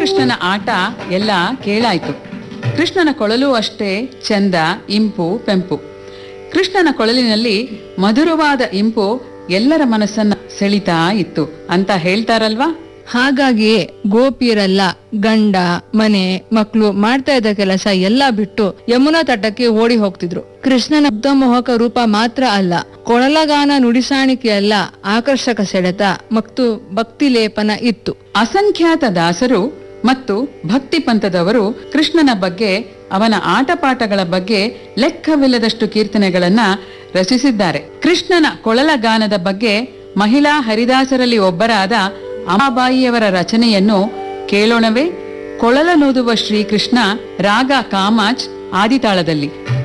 ಶ್ರೀಕೃಷ್ಣನ ಆಟ ಎಲ್ಲ ಕೇಳಾಯ್ತು ಕೃಷ್ಣನ ಕೊಳಲು ಅಷ್ಟೇ ಚಂದ ಇಂಪು ಪೆಂಪು ಕೃಷ್ಣನ ಕೊಳಲಿನಲ್ಲಿ ಮಧುರವಾದ ಇಂಪು ಎಲ್ಲರ ಮನಸ್ಸನ್ನ ಸೆಳಿತಾ ಇತ್ತು ಅಂತ ಹೇಳ್ತಾರಲ್ವಾ ಹಾಗಾಗಿಯೇ ಗೋಪಿಯರೆಲ್ಲ ಗಂಡ ಮನೆ ಮಕ್ಕಳು ಮಾಡ್ತಾ ಇದ್ದ ಕೆಲಸ ಎಲ್ಲ ಬಿಟ್ಟು ಯಮುನಾ ತಟಕ್ಕೆ ಓಡಿ ಹೋಗ್ತಿದ್ರು ಕೃಷ್ಣನ ಮೋಹಕ ರೂಪ ಮಾತ್ರ ಅಲ್ಲ ಕೊಳಲಗಾನ ನುಡಿಸಾಣಿಕೆಯಲ್ಲ ಆಕರ್ಷಕ ಸೆಳೆತ ಮತ್ತು ಭಕ್ತಿ ಲೇಪನ ಇತ್ತು ಅಸಂಖ್ಯಾತ ದಾಸರು ಮತ್ತು ಭಕ್ತಿ ಪಂಥದವರು ಕೃಷ್ಣನ ಬಗ್ಗೆ ಅವನ ಆಟಪಾಠಗಳ ಬಗ್ಗೆ ಲೆಕ್ಕವಿಲ್ಲದಷ್ಟು ಕೀರ್ತನೆಗಳನ್ನ ರಚಿಸಿದ್ದಾರೆ ಕೃಷ್ಣನ ಕೊಳಲ ಗಾನದ ಬಗ್ಗೆ ಮಹಿಳಾ ಹರಿದಾಸರಲ್ಲಿ ಒಬ್ಬರಾದ ಅಮಾಬಾಯಿಯವರ ರಚನೆಯನ್ನು ಕೇಳೋಣವೇ ಕೊಳಲನೂದುವ ಶ್ರೀಕೃಷ್ಣ ರಾಗ ಕಾಮಾಚ್ ಆದಿತಾಳದಲ್ಲಿ